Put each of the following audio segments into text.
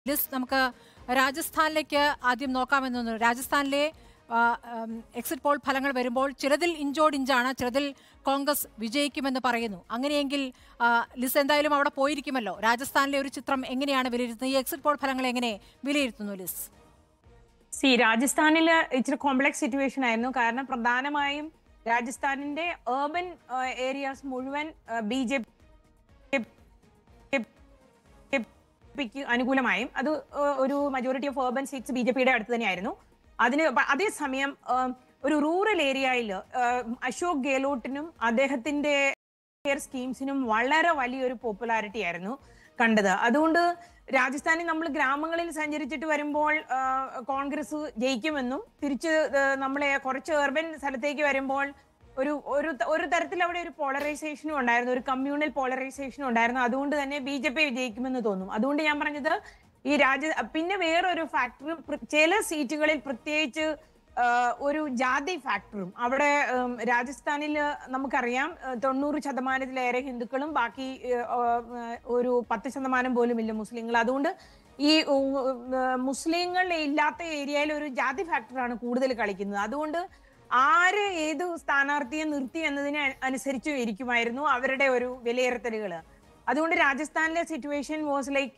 Liz നമുക്ക് രാജസ്ഥാനിലേക്ക് ആദ്യം നോക്കാമെന്ന് തോന്നുന്നു രാജസ്ഥാനിലെ ആ, ഉം, എക്സിറ്റ് പോൾ ഫലങ്ങൾ വരുമ്പോൾ ചിലതിൽ ഇഞ്ചോടിഞ്ചാണ് ചിലതിൽ കോൺഗ്രസ് വിജയിക്കുമെന്ന് പറയുന്നു അങ്ങനെയെങ്കിൽ ആ, ലിസ് എന്തായാലും അവിടെ പോയിരിക്കുമല്ലോ രാജസ്ഥാനിലെ ഒരു ചിത്രം എങ്ങനെയാണ് വിലയിരുത്തുന്നത് ഈ എക്സിറ്റ് പോൾ ഫലങ്ങൾ എങ്ങനെ വിലയിരുത്തുന്നു ലിസ് സി രാജസ്ഥാനില് ഇച്ചിരി കോംപ്ലക്സ് സിറ്റുവേഷൻ ആയിരുന്നു കാരണം പ്രധാനമായും രാജസ്ഥാനിന്റെ ഏർബൻ ഏരിയാസ് മുഴുവൻ ബി ജെ പിക്ക് അനുകൂലമായും അത് ഏഹ്, ഒരു majority of urban seats B J പിയുടെ അടുത്ത് തന്നെയായിരുന്നു അതിന് പ- അതേസമയം ഏഹ്, ഒരു റൂറൽ ഏരിയയിൽ അശോക് ഗെഹ്ലോട്ടിനും അദ്ദേഹത്തിന്റെ കെയർ സ്കീംസിനും വളരെ വലിയൊരു പോപ്പുലാരിറ്റി ആയിരുന്നു കണ്ടത് അതുകൊണ്ട് രാജസ്ഥാനിൽ നമ്മൾ ഗ്രാമങ്ങളിൽ സഞ്ചരിച്ചിട്ട് വരുമ്പോൾ ആ, കോൺഗ്രസ് ജയിക്കുമെന്നും തിരിച്ച് ആ, നമ്മളെ കുറച്ച് ഏർബൻ സ്ഥലത്തേക്ക് വരുമ്പോൾ ഒരു ഒരു ത- ഒരു തരത്തിൽ അവിടെ ഒരു പോളറൈസേഷനും ഉണ്ടായിരുന്നു ഒരു കമ്മ്യൂണൽ പോളറൈസേഷനും ഉണ്ടായിരുന്നു അതുകൊണ്ട് തന്നെ ബി ജെ പി വിജയിക്കുമെന്ന് തോന്നും അതുകൊണ്ട് ഞാൻ പറഞ്ഞത് ഈ രാജ പിന്നെ വേറൊരു ഫാക്ടർ ചില സീറ്റുകളിൽ പ്രത്യേകിച്ച് ആ, ഒരു ജാതി ഫാക്ടറും അവിടെ ഉം, രാജസ്ഥാനിൽ നമുക്കറിയാം ആ, തൊണ്ണൂറ് ശതമാനത്തിലേറെ ഹിന്ദുക്കളും ബാക്കി ആ, ആ, ഒരു പത്ത് ശതമാനം പോലും ഇല്ല മുസ്ലിങ്ങൾ അതുകൊണ്ട് ഈ ഉം, ആ, മുസ്ലിങ്ങൾ ഇല്ലാത്ത ഏരിയയിൽ ഒരു ജാതി ഫാക്ടറാണ് കൂടുതൽ കളിക്കുന്നത് അതുകൊണ്ട് ആര് ഏത് സ്ഥാനാർത്ഥിയെ നിർത്തി എന്നതിന് അ- അനുസരിച്ച് ഇരിക്കുമായിരുന്നു അവരുടെ ഒരു വിലയിരുത്തലുകൾ അതുകൊണ്ട് രാജസ്ഥാനിലെ സിറ്റുവേഷൻ വാസ് ലൈക്ക്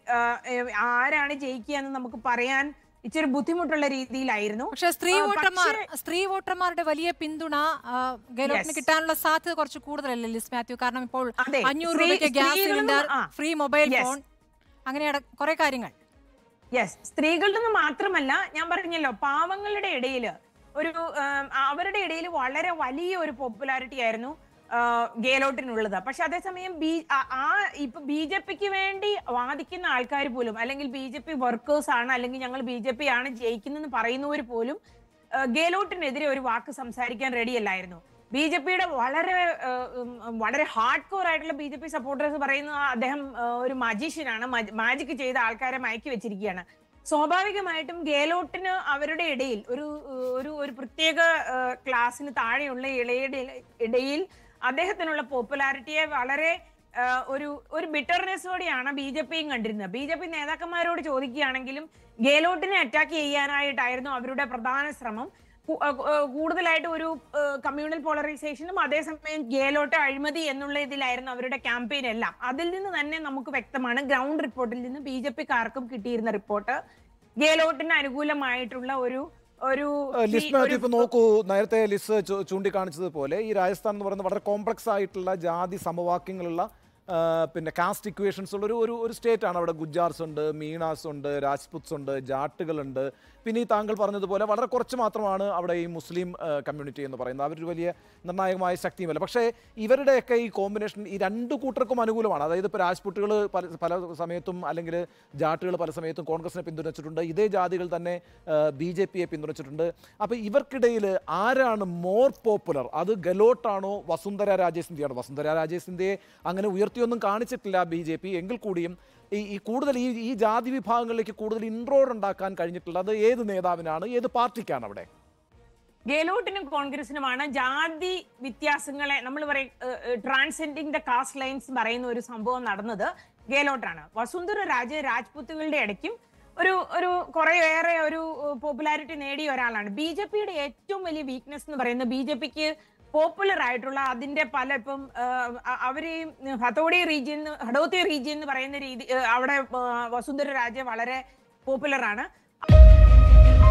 ആരാണ് ജയിക്കുക എന്ന് നമുക്ക് പറയാൻ ഇച്ചിരി ബുദ്ധിമുട്ടുള്ള രീതിയിലായിരുന്നു പക്ഷേ സ്ത്രീ ആ, വോട്ടർമാർ പക്ഷേ- സ്ത്രീ വോട്ടർമാരുടെ വലിയ പിന്തുണ ആ, ഗെഹ്ലോട്ടിന് Yes. കിട്ടാനുള്ള സാധ്യത കുറച്ച് കൂടുതലല്ലേ ലിസ് മാത്യു കാരണം ഇപ്പോൾ അതെ, അഞ്ഞൂറ് സ്ത്രീ- രൂപയ്ക്ക് ഗ്യാസ് സ്ത്രീകളിലും- സിലിണ്ടർ ആ. Free mobile Yes. ഫോൺ അങ്ങനെ കുറെ കാര്യങ്ങൾ യെസ് സ്ത്രീകളുടെ നിന്ന് മാത്രമല്ല ഞാൻ പറഞ്ഞല്ലോ പാവങ്ങളുടെ ഇടയിൽ ഒരു ആം, അവരുടെ ഇടയിൽ വളരെ വലിയ ഒരു പോപ്പുലാരിറ്റി ആയിരുന്നു ആ, ഗെഹ്ലോട്ടിനുള്ളത് പക്ഷെ അതേസമയം ബി ആ- ആ ഇപ്പൊ ബി ജെ പിക്ക് വേണ്ടി വാദിക്കുന്ന ആൾക്കാർ പോലും അല്ലെങ്കിൽ ബി ജെ പി വർക്കേഴ്സ് ആണ് അല്ലെങ്കിൽ ഞങ്ങൾ ബി ജെ പി ആണ് ജയിക്കുന്നതെന്ന് പറയുന്നവർ പോലും ആ, ഗെഹ്ലോട്ടിനെതിരെ ഒരു വാക്ക് സംസാരിക്കാൻ റെഡിയല്ലായിരുന്നു ബി ജെ പിയുടെ വളരെ ആ, ഉം, വളരെ ഹാർഡ് കോർ ആയിട്ടുള്ള ബി ജെ പി സപ്പോർട്ടേഴ്സ് പറയുന്ന അദ്ദേഹം ആ, ഒരു മജീഷ്യനാണ് മാജിക് ചെയ്ത ആൾക്കാരെ മയക്കി വെച്ചിരിക്കുകയാണ് സ്വാഭാവികമായിട്ടും ഗേലോട്ടിന് അവരുടെ ഇടയിൽ ഒരു ഏഹ്, ഒരു ഒരു പ്രത്യേക ഏഹ്, ക്ലാസ്സിന് താഴെയുള്ള ഇളയുടെ ഇടയിൽ അദ്ദേഹത്തിനുള്ള പോപ്പുലാരിറ്റിയെ വളരെ ഏഹ്, ഒരു ഒരു ബിറ്റർനെസ്സോടെയാണ് ബി ജെ പിയും കണ്ടിരുന്നത് ബി ജെ പി നേതാക്കന്മാരോട് ചോദിക്കുകയാണെങ്കിലും ഗേലോട്ടിനെ അറ്റാക്ക് ചെയ്യാനായിട്ടായിരുന്നു അവരുടെ പ്രധാന ശ്രമം കു- ഏഹ്, ഏഹ്, കൂടുതലായിട്ട് ഒരു കമ്മ്യൂണൽ പോളറൈസേഷനും അതേസമയം ഗേലോട്ട് അഴിമതി എന്നുള്ള ഇതിലായിരുന്നു അവരുടെ ക്യാമ്പയിൻ എല്ലാം അതിൽ നിന്ന് തന്നെ നമുക്ക് വ്യക്തമാണ് ഗ്രൗണ്ട് റിപ്പോർട്ടിൽ നിന്ന് ബി ജെ പിക്കാർക്കും കിട്ടിയിരുന്ന റിപ്പോർട്ട് ഗേലോട്ടിന് അനുകൂലമായിട്ടുള്ള ഒരു ഒരു ലിസ് ഈ- മാത്യു ഒരു- ഇപ്പൊ നോക്കൂ നേരത്തെ ലിസ് ചൂ- ചൂണ്ടിക്കാണിച്ചതുപോലെ ഈ രാജസ്ഥാൻ എന്ന് പറയുന്നത് വളരെ കോംപ്ലക്സ് ആയിട്ടുള്ള ജാതി സമവാക്യങ്ങളുള്ള ആ, പിന്നെ കാസ്റ്റ് ഇക്വേഷൻസ് ഉള്ള ഒരു ഒരു ഒരു സ്റ്റേറ്റ് ആണ് അവിടെ ഗുജാർസ് ഉണ്ട് മീണാസ് ഉണ്ട് രാജ്പുത്സ് ഉണ്ട് ജാട്ടുകളുണ്ട് പിന്നെ ഈ താങ്കൾ പറഞ്ഞതുപോലെ വളരെ കുറച്ച് മാത്രമാണ് അവിടെ ഈ മുസ്ലിം കമ്മ്യൂണിറ്റി എന്ന് പറയുന്നത് അവരൊരു വലിയ നിർണായകമായ ശക്തിയുമല്ല പക്ഷേ ഇവരുടെയൊക്കെ ഈ കോമ്പിനേഷൻ ഈ രണ്ട് കൂട്ടർക്കും അനുകൂലമാണ് അതായത് ഇപ്പോൾ രാജ്പുട്ടുകൾ പല പല സമയത്തും അല്ലെങ്കിൽ ജാട്ടുകൾ പല സമയത്തും കോൺഗ്രസിനെ പിന്തുണച്ചിട്ടുണ്ട് ഇതേ ജാതികൾ തന്നെ ബി ജെ പിയെ പിന്തുണച്ചിട്ടുണ്ട് അപ്പോൾ ഇവർക്കിടയിൽ ആരാണ് മോർ പോപ്പുലർ അത് ഗലോട്ടാണോ വസുന്ധര രാജേ സിന്ധ്യയാണോ വസുന്ധര രാജേ സിന്ധ്യയെ അങ്ങനെ ഉയർത്തിയൊന്നും കാണിച്ചിട്ടില്ല ബി ജെ പി എങ്കിൽ കൂടിയും ഈ ഈ കൂടുതൽ ഈ ഈ ജാതി വിഭാഗങ്ങളിലേക്ക് കൂടുതൽ ഇൻട്രോഡ് ഉണ്ടാക്കാൻ കഴിഞ്ഞിട്ടുള്ളത് ഏത് നേതാവിനാണ് ഏത് പാർട്ടിക്കാണ് അവിടെ ഗെഹ്ലോട്ടിനും കോൺഗ്രസിനുമാണ് ജാതി വ്യത്യാസങ്ങളെ നമ്മൾ പറയും ട്രാൻസെൻഡിങ് ദ കാസ്റ്റ് ലൈൻസ് പറയുന്ന ഒരു സംഭവം നടന്നത് ഗെഹ്ലോട്ടാണ് വസുന്ധര രാജ രാജ്പുത്തുകളുടെ ഇടയ്ക്കും ഒരു ഒരു കുറേയേറെ ഒരു പോപ്പുലാരിറ്റി നേടിയ ഒരാളാണ് ബി ജെ പിയുടെ ഏറ്റവും വലിയ വീക്ക്നെസ് എന്ന് പറയുന്നത് ബി ജെ പിക്ക് പോപ്പുലർ ആയിട്ടുള്ള അതിന്റെ പല ഇപ്പം ആ, അ- അവര് ഈ ഹതോടി റീജിയൻ ഹഡോത്തി റീജിയൻ എന്ന് പറയുന്ന രീതി ആ, അവിടെ ആ, വസുന്ധര രാജ വളരെ പോപ്പുലർ ആണ്